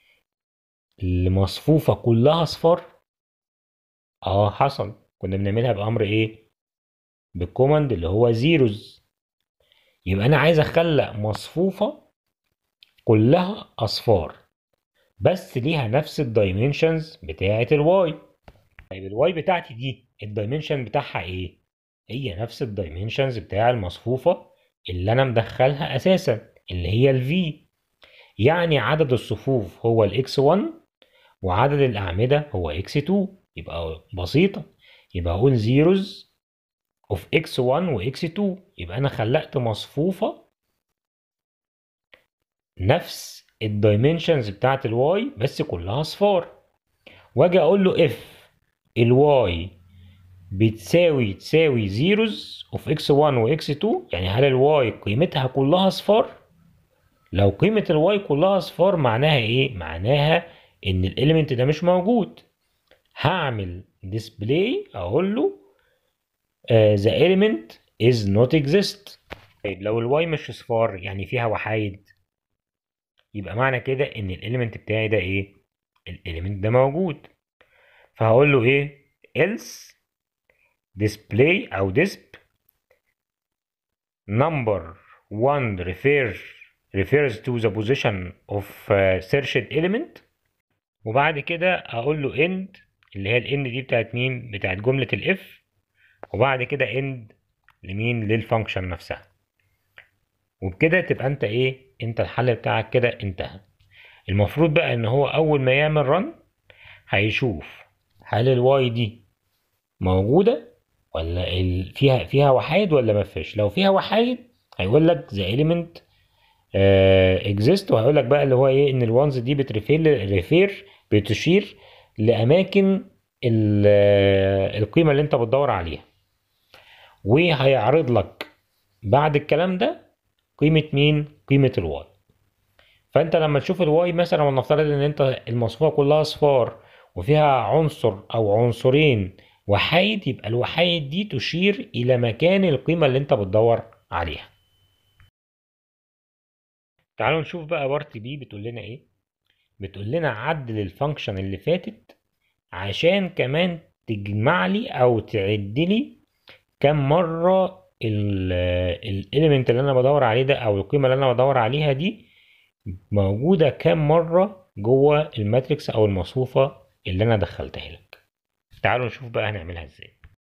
لمصفوفة كلها اصفار اه حصل كنا بنعملها بامر ايه بالكوماند اللي هو زيروز يبقى انا عايز اخلق مصفوفة كلها اصفار بس ليها نفس الدايمنشنز بتاعة الواي طيب الواي بتاعتي دي الدايمنشن بتاعها ايه هي نفس الدايمنشنز بتاع المصفوفة اللي انا مدخلها اساسا اللي هي الفي يعني عدد الصفوف هو الاكس 1 وعدد الاعمدة هو اكس 2 يبقى بسيطة يبقى اقول زيروز اوف اكس 1 واكس 2 يبقى انا خلقت مصفوفة نفس الدايمنشنز بتاعت الواي بس كلها اصفار واجي اقول له اف الواي بتساوي تساوي زيروز اوف اكس 1 واكس 2 يعني هل الواي قيمتها كلها اصفار لو قيمة الواي كلها اصفار معناها ايه معناها ان الاليمنت ده مش موجود هعمل ديسبلاي اقول له uh, the element is not exist طيب لو الواي مش اصفار يعني فيها وحايد يبقى معنى كده ان الاليمنت بتاعي ده ايه الاليمنت ده موجود فهقول له ايه else display او disp number 1 refer refers to the position of uh, searched element وبعد كده اقول له end اللي هي الاند دي بتاعت مين بتاعت جملة الاف وبعد كده end لمين للفانكشن نفسها وبكده تبقى انت ايه انت الحل بتاعك كده انتهى المفروض بقى ان هو اول ما يعمل رن هيشوف هل الواي دي موجودة ولا ال... فيها فيها وحايد ولا ما فيش لو فيها وحايد هيقول لك ذا element اكزيست وهيقول لك بقى اللي هو ايه ان الوانز دي بتريفير ريفير بتشير لاماكن القيمه اللي انت بتدور عليها وهيعرض لك بعد الكلام ده قيمه مين قيمه الواي فانت لما تشوف الواي مثلا ونفترض ان انت المصفوفه كلها اصفار وفيها عنصر او عنصرين وحايد يبقى الوحايد دي تشير الى مكان القيمه اللي انت بتدور عليها تعالوا نشوف بقى بارت بي بتقول لنا ايه بتقول لنا عدل الفانكشن اللي فاتت عشان كمان تجمع لي او تعد لي كم مره الاليمنت اللي انا بدور عليه ده او القيمه اللي انا بدور عليها دي موجوده كم مره جوه الماتريكس او المصفوفه اللي انا دخلتها لك تعالوا نشوف بقى هنعملها ازاي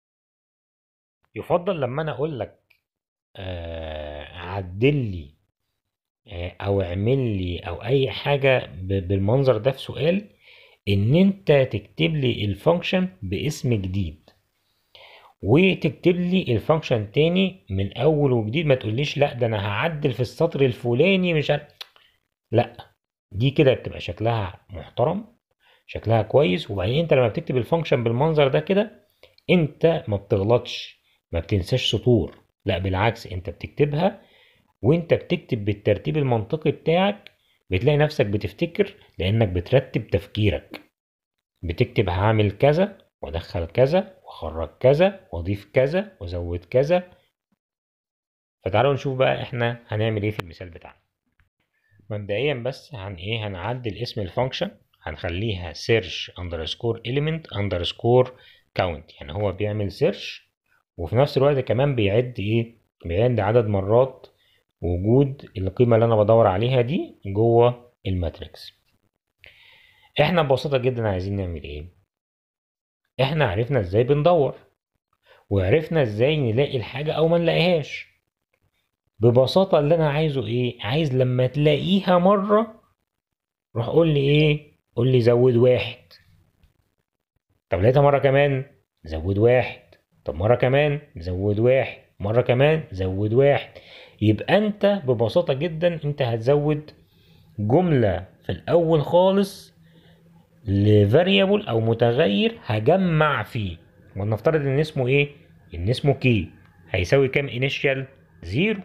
يفضل لما انا اقول لك آه عدل لي او اعمل لي او اي حاجه بالمنظر ده في سؤال ان انت تكتب لي الفانكشن باسم جديد وتكتب لي الفانكشن تاني من اول وجديد ما تقوليش لا ده انا هعدل في السطر الفلاني مش عارف لا دي كده بتبقى شكلها محترم شكلها كويس وبعدين انت لما بتكتب الفانكشن بالمنظر ده كده انت ما بتغلطش ما بتنساش سطور لا بالعكس انت بتكتبها وانت بتكتب بالترتيب المنطقي بتاعك بتلاقي نفسك بتفتكر لانك بترتب تفكيرك بتكتب هعمل كذا وادخل كذا واخرج كذا واضيف كذا وازود كذا فتعالوا نشوف بقى احنا هنعمل ايه في المثال بتاعنا مبدئيا بس هن ايه هنعدل اسم الفانكشن هنخليها search underscore element underscore count يعني هو بيعمل search وفي نفس الوقت كمان بيعد ايه بيعد عدد مرات وجود القيمة اللي أنا بدور عليها دي جوه الماتريكس احنا ببساطة جدا عايزين نعمل ايه احنا عرفنا ازاي بندور وعرفنا ازاي نلاقي الحاجة او ما نلاقيهاش ببساطة اللي انا عايزه ايه عايز لما تلاقيها مرة روح قول لي ايه قول لي زود واحد طب لقيتها مرة كمان زود واحد طب مرة كمان زود واحد مرة كمان زود واحد يبقى انت ببساطة جدا انت هتزود جملة في الاول خالص لفاريبل او متغير هجمع فيه ونفترض ان اسمه ايه ان اسمه كي هيساوي كام انيشال زيرو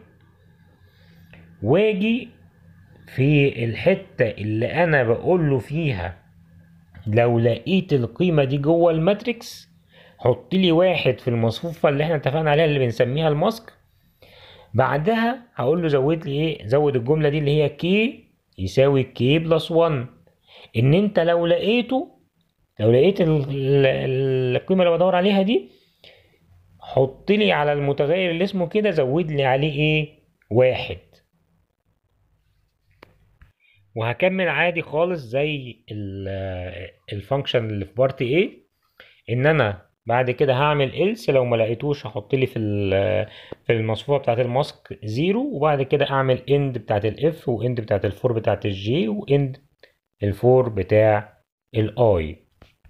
واجي في الحتة اللي انا بقول له فيها لو لقيت القيمة دي جوه الماتريكس حط لي واحد في المصفوفة اللي احنا اتفقنا عليها اللي بنسميها الماسك بعدها هقول له زود لي ايه زود الجمله دي اللي هي كي يساوي كي بلس 1 ان انت لو لقيته لو لقيت ال- ال- القيمه اللي بدور عليها دي حط لي على المتغير اللي اسمه كده زود لي عليه ايه واحد وهكمل عادي خالص زي الفانكشن اللي في بارت A ان انا بعد كده هعمل else لو ما لقيتوش هحط لي في ال- في المصفوفه بتاعت الماسك زيرو وبعد كده اعمل end بتاعت الاف واند بتاعت الفور بتاعت الجي واند الفور بتاع الاي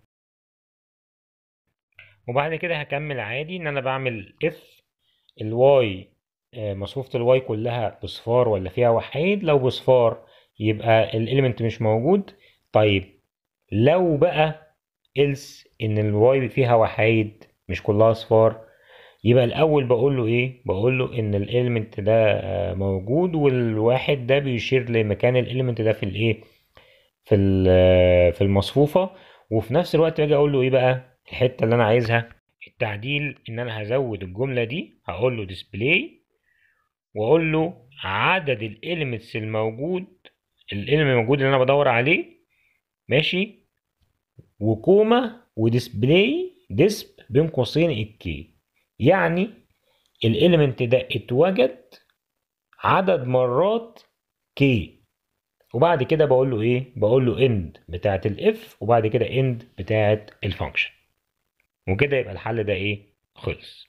وبعد كده هكمل عادي ان انا بعمل اف الواي مصفوفة الواي كلها بصفار ولا فيها وحيد لو بصفار يبقى الاليمنت مش موجود طيب لو بقى else ان الواي فيها وحيد مش كلها صفار يبقى الاول بقول له ايه بقول له ان الاليمنت ده آه، موجود والواحد ده بيشير لمكان الاليمنت ده في الايه في ال- في المصفوفه وفي نفس الوقت باجي اقول له ايه بقى الحته اللي انا عايزها التعديل ان انا هزود الجمله دي هقول له display واقول له عدد الاليمنتس الموجود الاليمنت الموجود اللي انا بدور عليه ماشي وكوما وديسبلاي ديسب بين قوسين الكي يعني الاليمنت ده اتوجد عدد مرات كي وبعد كده بقول له ايه بقول له اند بتاعه الاف وبعد كده اند بتاعه الفانكشن وكده يبقى الحل ده ايه خلص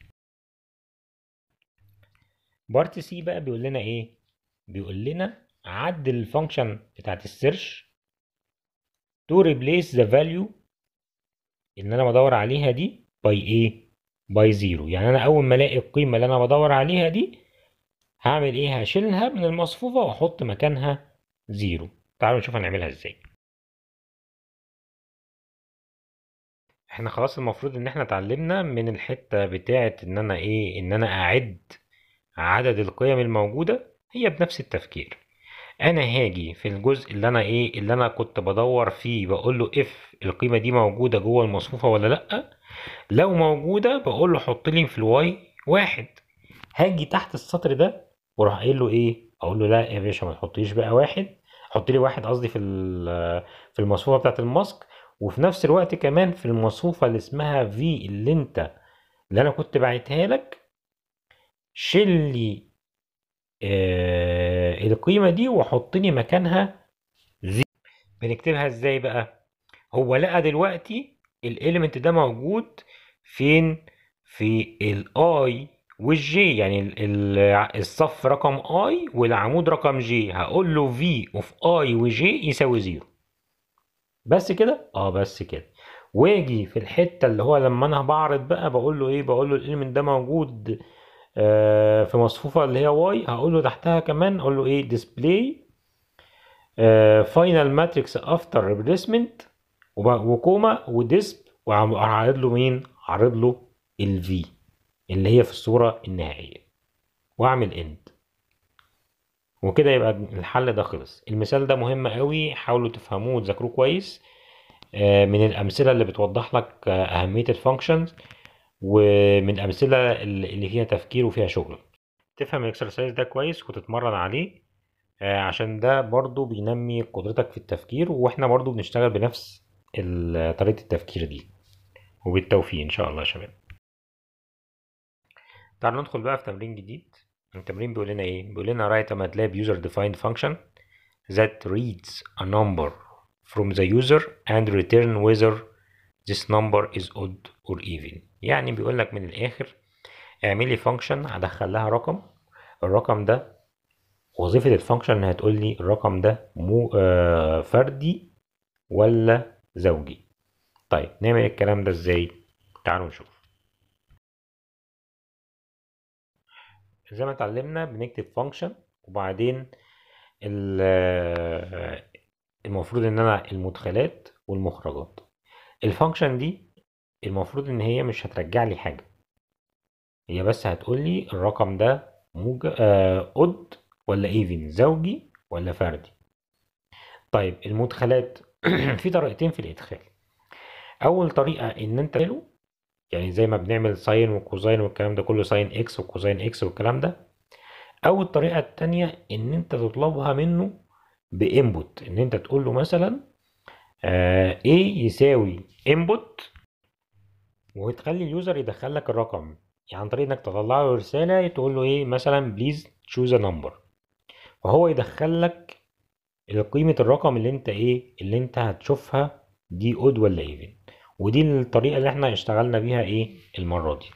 بارت سي بقى بيقول لنا ايه بيقول لنا عدل الفانكشن بتاعت السيرش to replace the value اللي انا بدور عليها دي by ايه by zero يعني انا اول ما الاقي القيمه اللي انا بدور عليها دي هعمل ايه هشيلها من المصفوفه واحط مكانها زيرو تعالوا نشوف هنعملها ازاي احنا خلاص المفروض ان احنا اتعلمنا من الحته بتاعه ان انا ايه ان انا اعد عدد القيم الموجوده هي بنفس التفكير انا هاجي في الجزء اللي انا ايه اللي انا كنت بدور فيه بقول له اف القيمه دي موجوده جوه المصفوفه ولا لا لو موجوده بقول له حط لي في الواي واحد هاجي تحت السطر ده واروح قايل له ايه اقول له لا يا باشا ما تحطليش بقى واحد حط لي واحد قصدي في ال- في المصفوفه بتاعت الماسك وفي نفس الوقت كمان في المصفوفه اللي اسمها في اللي انت اللي انا كنت باعتها لك شيل لي آه القيمه دي وحط لي مكانها زي بنكتبها ازاي بقى هو لقى دلوقتي الاليمنت ده موجود فين في الاي والجي يعني ال- ال- الصف رقم اي والعمود رقم جي هقول له في اوف اي وجي يساوي زيرو بس كده اه بس كده واجي في الحته اللي هو لما انا بعرض بقى بقول له ايه بقول له الاليمنت ده موجود آه في مصفوفه اللي هي واي هقول له تحتها كمان اقول له ايه ديسبلاي فاينل ماتريكس افتر ريبليسمنت وكوما وديسب وعرض له مين عرض له الفي اللي هي في الصوره النهائيه واعمل اند وكده يبقى الحل ده خلص المثال ده مهم قوي حاولوا تفهموه وتذاكروه كويس آه، من الامثله اللي بتوضح لك آه، اهميه الفانكشنز ومن الامثله اللي فيها تفكير وفيها شغل تفهم الاكسرسايز ده كويس وتتمرن عليه آه، عشان ده برضو بينمي قدرتك في التفكير واحنا برضو بنشتغل بنفس ال- طريقه التفكير دي وبالتوفيق ان شاء الله يا شباب تعالوا ندخل بقى في تمرين جديد التمرين بيقول لنا ايه بيقول لنا write a MATLAB user defined function that reads a number from the user and return whether this number is odd or even يعني بيقول لك من الاخر اعمل لي فانكشن هدخل لها رقم الرقم ده وظيفة الفانكشن انها تقول لي الرقم ده مو آه فردي ولا زوجي طيب نعمل الكلام ده ازاي تعالوا نشوف زي ما اتعلمنا بنكتب فانكشن وبعدين ال- المفروض ان انا المدخلات والمخرجات الفانكشن دي المفروض ان هي مش هترجع لي حاجه هي بس هتقول لي الرقم ده موج آه اود ولا ايفن زوجي ولا فردي طيب المدخلات في طريقتين في الادخال اول طريقه ان انت له يعني زي ما بنعمل ساين وكوزاين والكلام ده كله ساين اكس وكوزاين اكس والكلام ده او الطريقه التانية ان انت تطلبها منه بانبوت ان انت تقول له مثلا آه A يساوي input وتخلي اليوزر يدخل لك الرقم يعني عن طريق انك تطلع له رساله تقول له ايه مثلا بليز تشوز ا نمبر وهو يدخل لك قيمه الرقم اللي انت ايه اللي انت هتشوفها دي اود ولا ايفن ودي الطريقه اللي احنا اشتغلنا بيها ايه المره دي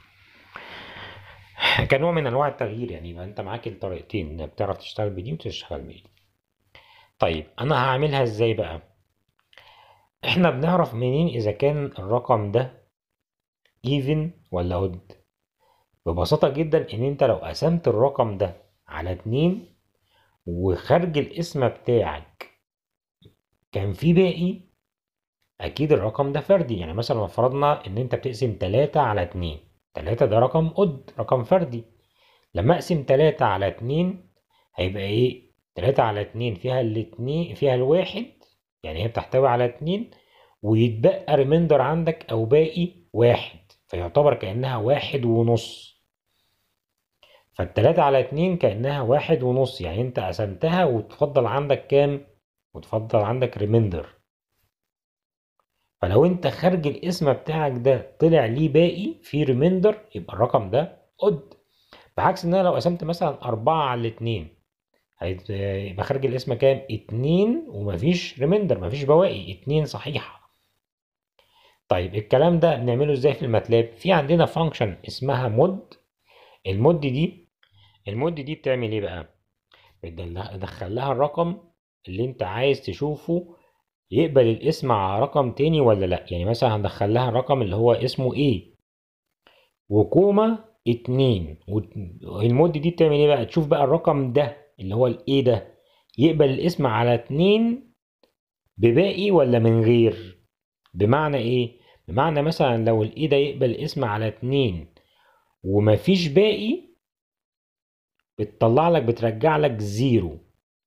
كنوع من انواع التغيير يعني يبقى انت معاك الطريقتين انك بتعرف تشتغل بدي وتشتغل بدي طيب انا هعملها ازاي بقى احنا بنعرف منين اذا كان الرقم ده even ولا odd ببساطة جدا ان انت لو قسمت الرقم ده على اتنين وخارج الاسم بتاعك كان في باقي اكيد الرقم ده فردي يعني مثلا لو فرضنا ان انت بتقسم تلاتة على اتنين تلاتة ده رقم odd رقم فردي لما اقسم تلاتة على اتنين هيبقى ايه تلاتة على اتنين فيها الاتنين فيها الواحد يعني هي بتحتوي على اتنين ويتبقى ريميندر عندك او باقي واحد فيعتبر كأنها واحد ونص فالتلاتة على اتنين كأنها واحد ونص يعني انت قسمتها وتفضل عندك كام وتفضل عندك ريميندر فلو انت خارج الاسم بتاعك ده طلع ليه باقي في ريميندر يبقى الرقم ده قد بعكس ان انا لو قسمت مثلا أربعة على الاتنين هيبقى خارج الاسم كام اتنين ومفيش ريميندر مفيش بواقي اتنين صحيحة طيب الكلام ده بنعمله ازاي في الماتلاب في عندنا فانكشن اسمها مود المود دي المود دي بتعمل ايه بقى بتدخل لها الرقم اللي انت عايز تشوفه يقبل الاسم على رقم تاني ولا لا يعني مثلا هندخل لها الرقم اللي هو اسمه ايه وكوما اتنين والمود دي بتعمل ايه بقى تشوف بقى الرقم ده اللي هو الايه ده يقبل الاسم على اتنين بباقي ولا من غير بمعنى ايه بمعنى مثلا لو الايه ده يقبل الاسم على اتنين ومفيش باقي بتطلع لك بترجع لك زيرو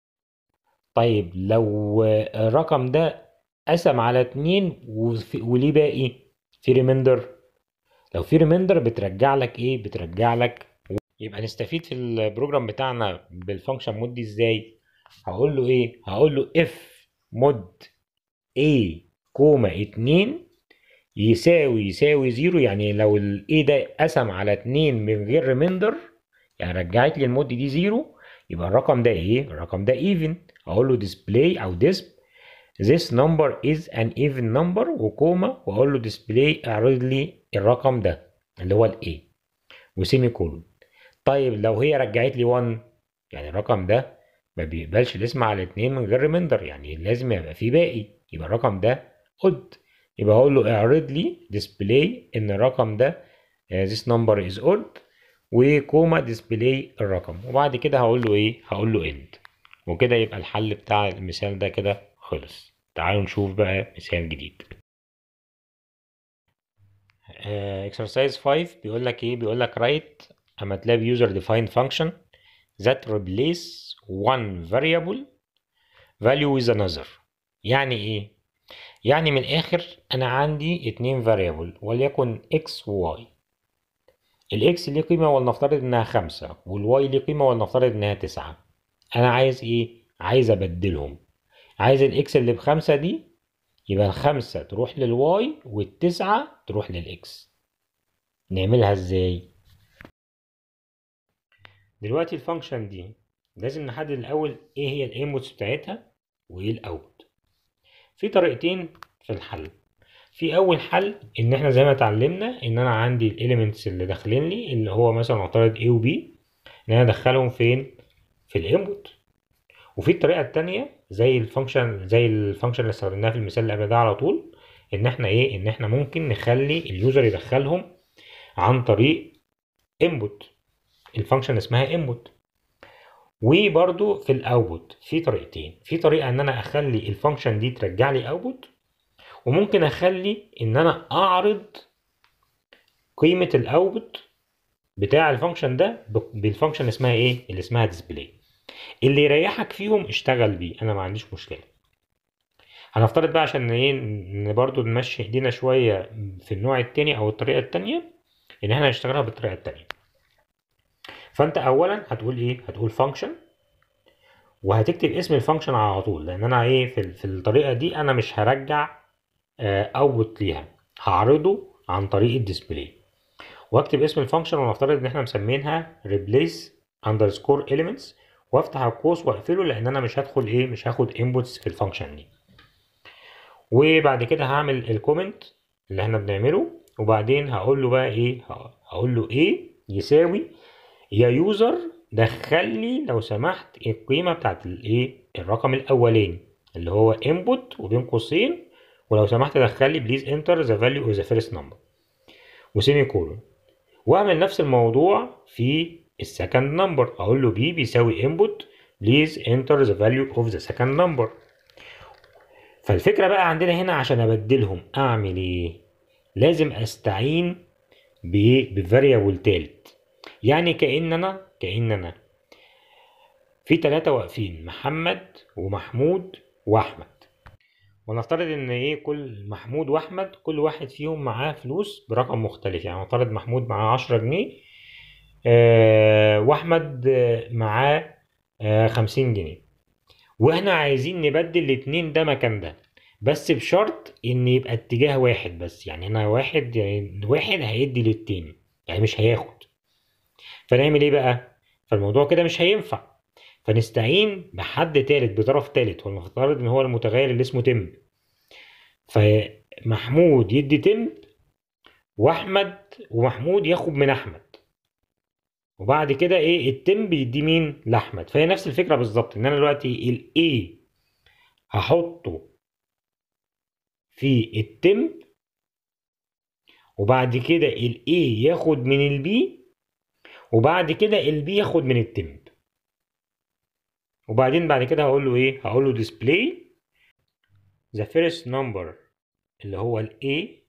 طيب لو الرقم ده قسم على اتنين وليه باقي في ريميندر لو في ريميندر بترجع لك ايه بترجع لك يبقى نستفيد في البروجرام بتاعنا بالفانكشن مود دي ازاي هقول له ايه هقول له اف مود a كوما اتنين يساوي يساوي زيرو يعني لو الاي ده قسم على اتنين من غير ريميندر يعني رجعت لي المود دي زيرو يبقى الرقم ده ايه الرقم ده even اقول له display او disp this number is an even number وكوما واقول له display اعرض لي الرقم ده اللي هو الاي وسيمي كولون طيب لو هي رجعت لي 1 يعني الرقم ده ما بيقبلش الاسم على اتنين من غير ريميندر يعني لازم يبقى فيه باقي يبقى الرقم ده odd يبقى اقول له اعرض لي display ان الرقم ده this number is odd وكوما ديسبلاي الرقم وبعد كده هقول له ايه هقول له end وكده يبقى الحل بتاع المثال ده كده خلص تعالوا نشوف بقى مثال جديد exercise 5 بيقول لك ايه بيقول لك write a MATLAB user defined function that replace one variable value with another يعني ايه يعني من الاخر انا عندي اتنين variable وليكن x و y الاكس ليه قيمة ولنفترض انها خمسة والواي ليه قيمة ولنفترض انها تسعة انا عايز ايه عايز ابدلهم عايز الاكس اللي بخمسة دي يبقى الخمسة تروح للواي والتسعة تروح للاكس نعملها ازاي دلوقتي الفانكشن دي لازم نحدد الاول ايه هي الانبوتس بتاعتها وايه الاوت في طريقتين في الحل في اول حل ان احنا زي ما اتعلمنا ان انا عندي الاليمنتس اللي داخلين لي اللي هو مثلا نفترض A و B ان انا ادخلهم فين في الانبوت وفي الطريقه التانية زي الفانكشن زي الفانكشن اللي استخدمناها في المثال اللي قبل ده على طول ان احنا ايه ان احنا ممكن نخلي اليوزر يدخلهم عن طريق انبوت الفانكشن اسمها انبوت وبرده في الاوتبوت في طريقتين في طريقه ان انا اخلي الفانكشن دي ترجع لي اوتبوت وممكن اخلي ان انا اعرض قيمة الاوتبوت بتاع الفانكشن ده بالفانكشن اسمها ايه اللي اسمها ديسبلاي اللي يريحك فيهم اشتغل بيه انا ما عنديش مشكلة هنفترض بقى عشان ايه ان برضو نمشي ايدينا شوية في النوع التاني او الطريقة التانية ان احنا نشتغلها بالطريقة التانية فانت اولا هتقول ايه هتقول فانكشن وهتكتب اسم الفانكشن على طول لان انا ايه في, في الطريقه دي انا مش هرجع اوتبوت ليها هعرضه عن طريق الديسبلاي واكتب اسم الفانكشن ونفترض ان احنا مسمينها replace underscore elements وافتح القوس واقفله لان انا مش هدخل ايه مش هاخد inputs في الفانكشن دي وبعد كده هعمل الكومنت اللي احنا بنعمله وبعدين هقول له بقى ايه هقول له ايه يساوي يا يوزر دخل لي لو سمحت القيمه بتاعت الايه الرقم الاولاني اللي هو input وبين قوسين ولو سمحت دخل لي بليز انتر ذا فاليو اوف ذا فيرست نمبر وسيمي كولون واعمل نفس الموضوع في السكند نمبر اقول له بي بيساوي input بليز انتر ذا فاليو اوف ذا سكند نمبر فالفكره بقى عندنا هنا عشان ابدلهم اعمل ايه لازم استعين بايه بفاريبل تالت يعني كان انا كان انا في ثلاثة واقفين محمد ومحمود واحمد ونفترض ان ايه كل محمود واحمد كل واحد فيهم معاه فلوس برقم مختلف يعني نفترض محمود معاه عشرة جنيه آه واحمد معاه آه خمسين جنيه واحنا عايزين نبدل الاتنين ده مكان ده بس بشرط ان يبقى اتجاه واحد بس يعني انا واحد يعني واحد هيدي للتاني يعني مش هياخد فنعمل ايه بقى فالموضوع كده مش هينفع فنستعين بحد تالت بطرف تالت ونفترض ان هو المتغير اللي اسمه تم فمحمود يدي تم واحمد ومحمود ياخد من احمد وبعد كده ايه التم بيدي مين لاحمد فهي نفس الفكره بالظبط ان انا دلوقتي الاي هحطه في التم وبعد كده الاي ياخد من البي وبعد كده البي ياخد من التم وبعدين بعد كده هقول له ايه هقول له display the first number اللي هو ال A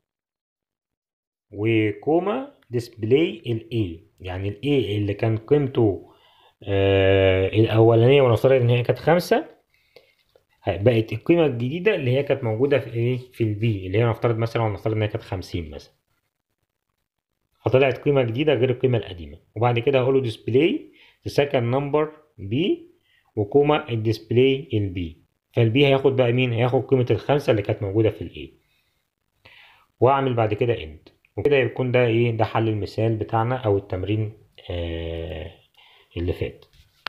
وكوما display ال A يعني ال A اللي كان قيمته آه الأولانية ونفترض إن هي كانت خمسة بقت القيمة الجديدة اللي هي كانت موجودة في ايه في البي اللي هي نفترض مثلا ونفترض إن هي كانت خمسين مثلا فطلعت قيمة جديدة غير القيمة القديمة وبعد كده هقول له display the second number B وكوما الديسبلاي البي فالبي هياخد بقى مين هياخد قيمة الخمسة اللي كانت موجودة في الاي واعمل بعد كده اند وكده يكون ده ايه ده حل المثال بتاعنا او التمرين آه اللي فات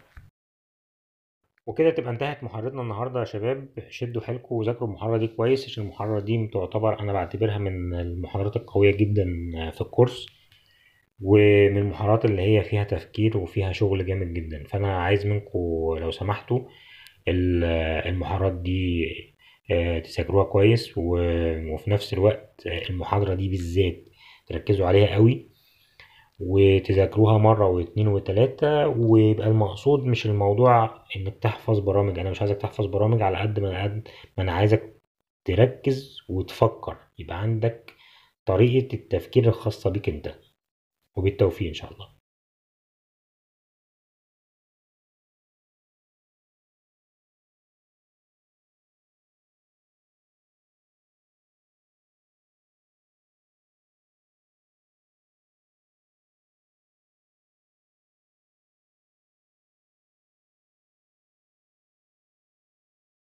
وكده تبقى انتهت محاضرتنا النهارده يا شباب شدوا حيلكم وذاكروا المحاضره دي كويس عشان المحاضره دي تعتبر انا بعتبرها من المحاضرات القويه جدا في الكورس ومن المحاضرات اللي هي فيها تفكير وفيها شغل جامد جدا فانا عايز منكم لو سمحتوا المحاضرات دي تذاكروها كويس وفي نفس الوقت المحاضرة دي بالذات تركزوا عليها قوي وتذاكروها مرة واتنين وتلاتة ويبقى المقصود مش الموضوع انك تحفظ برامج انا مش عايزك تحفظ برامج على قد ما قد ما انا عايزك تركز وتفكر يبقى عندك طريقة التفكير الخاصة بيك انت وبالتوفيق ان شاء الله